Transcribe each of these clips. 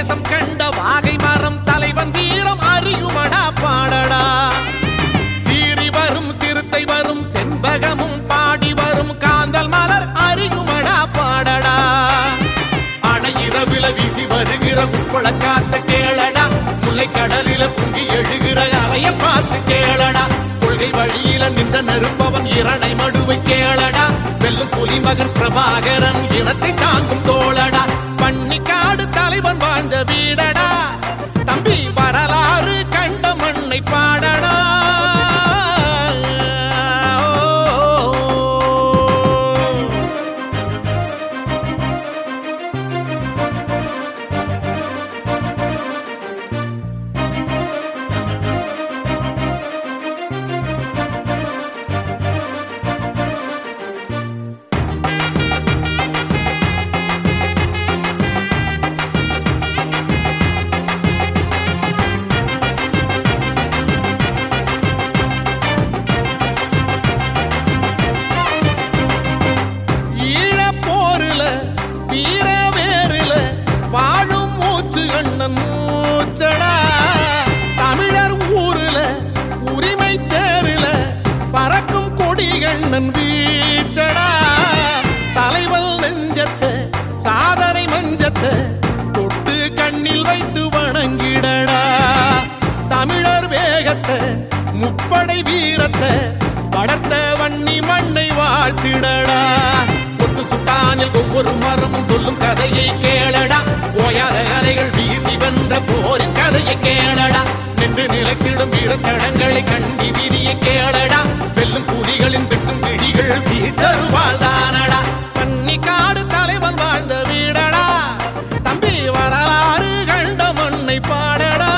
தேசம் கண்ட வாகை மரம் தலைவன் வீரம் அறியுமடா பாடடா சீறி வரும் சிறுத்தை வரும் செண்பகமும் பாடி வரும் காந்தல் மலர் அறியுமடா பாடடா அணை இரவில வீசி வருகிற உப்பள காத்த கேளடா முல்லை கடலில பொங்கி எழுகிற அலைய பார்த்து கேளடா கொள்கை வழியில நின்ற நெருப்பவன் இரணை மடுவை கேளடா வெல்லும் புலிமகன் பிரபாகரன் இனத்தை தாங்கும் தோழடா பன்னிக்காடு தலைவன் வாழ்ந்த வீடடா தம்பி வரலாறு கண்ட மண்ணை பாடடா ஈழப் போருல வீர வேறுல வாழும் மூச்சு கண்ணன் மூச்சடா தமிழர் ஊருல உரிமை தேருல பறக்கும் கொடி கண்ணன் வீச்சடா தலைவல் நெஞ்சத்தை சாதனை மஞ்சத்தை தொட்டு கண்ணில் வைத்து வணங்கிடடா தமிழர் வேகத்தை முப்படை வீரத்தை வளர்த்த வன்னி மண்ணை வாழ்த்திடடா ஒட்டு சுட்டானில் ஒவ்வொரு மரமும் சொல்லும் கதையை கேளடா ஓயாத கதைகள் வீசி வென்ற போரின் கதையை கேளடா நின்று நிலத்திடும் வீரத்தடங்களை கண்டி வீதியை கேளடா வெல்லும் புலிகளின் வெட்டும் பிடிகள் வீச்சருவால் தானடா பன்னி காடு தலைவன் வாழ்ந்த வீடடா தம்பி வரலாறு கண்ட மண்ணை பாடடா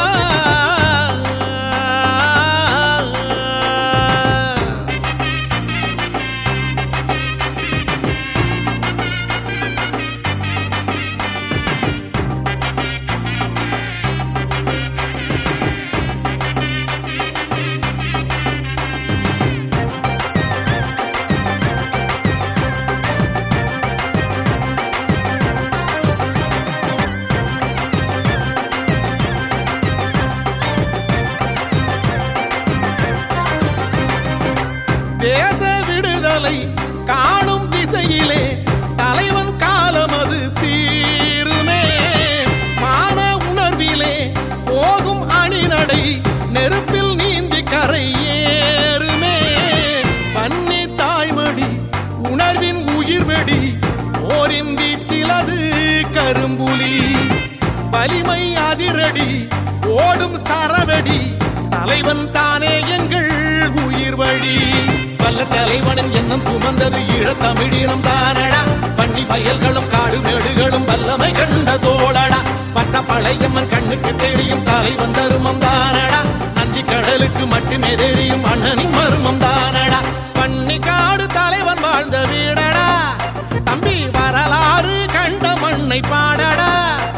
தேச விடுதலை காணும் திசையிலே தலைவன் காலம் அது சீருமே மான உணர்விலே போகும் அணிநடை நெருப்பில் நீந்தி கரை ஏறுமே பன்னி தாய்மடி உணர்வின் உயிர் வெடி போரின் வீச்சில் அது கரும்புலி வலிமை அதிரடி ஓடும் சரவெடி தலைவன் தானே எங்கள் உயிர் வழி வல்ல தலைவனின் எண்ணம் சுமந்தது ஈழத்தமிழினம் தானடா பண்ணி வயல்களும் காடு மேடுகளும் வல்லமை கண்ட தோழடா பட்ட பழையம்மன் கண்ணுக்கு தெரியும் தலைவன் தருமம் தானடா நந்தி கடலுக்கு மட்டுமே தெரியும் அண்ணனின் மர்மம் தானடா பண்ணி காடு தலைவன் வாழ்ந்த வீடடா தம்பி வரலாறு கண்ட மண்ணை பாடடா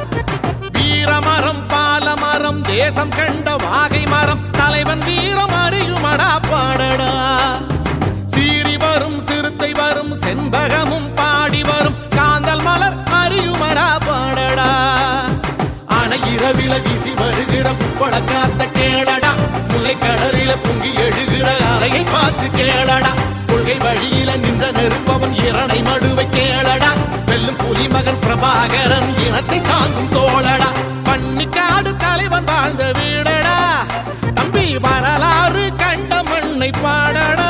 வீரமரம் பாலமரம் தேசம் கண்ட வாகை மரம் தலைவன் வீரம் அறியுமடா பாடடா சீறி வரும் சிறுத்தை வரும் செண்பகமும் பாடி வரும் காந்தல் மலர் அறியுமடா பாடடா அணை இரவில வீசி வருகிற புப்பள காத்த கேளடா முல்லை கடலில பொங்கி எழுகிற அலையை பார்த்து கேளடா கொள்கை வழியில நின்ற நெருப்பவன் இரணை மடுவை கேளடா வெல்லும் புலிமகன் பிரபாகரன் இனத்தை தாங்கும் தோழடா பன்னிக்காடு தலைவன் வாழ்ந்த வீடடா தம்பி வரலாறு கண்ட மண்ணை பாடடா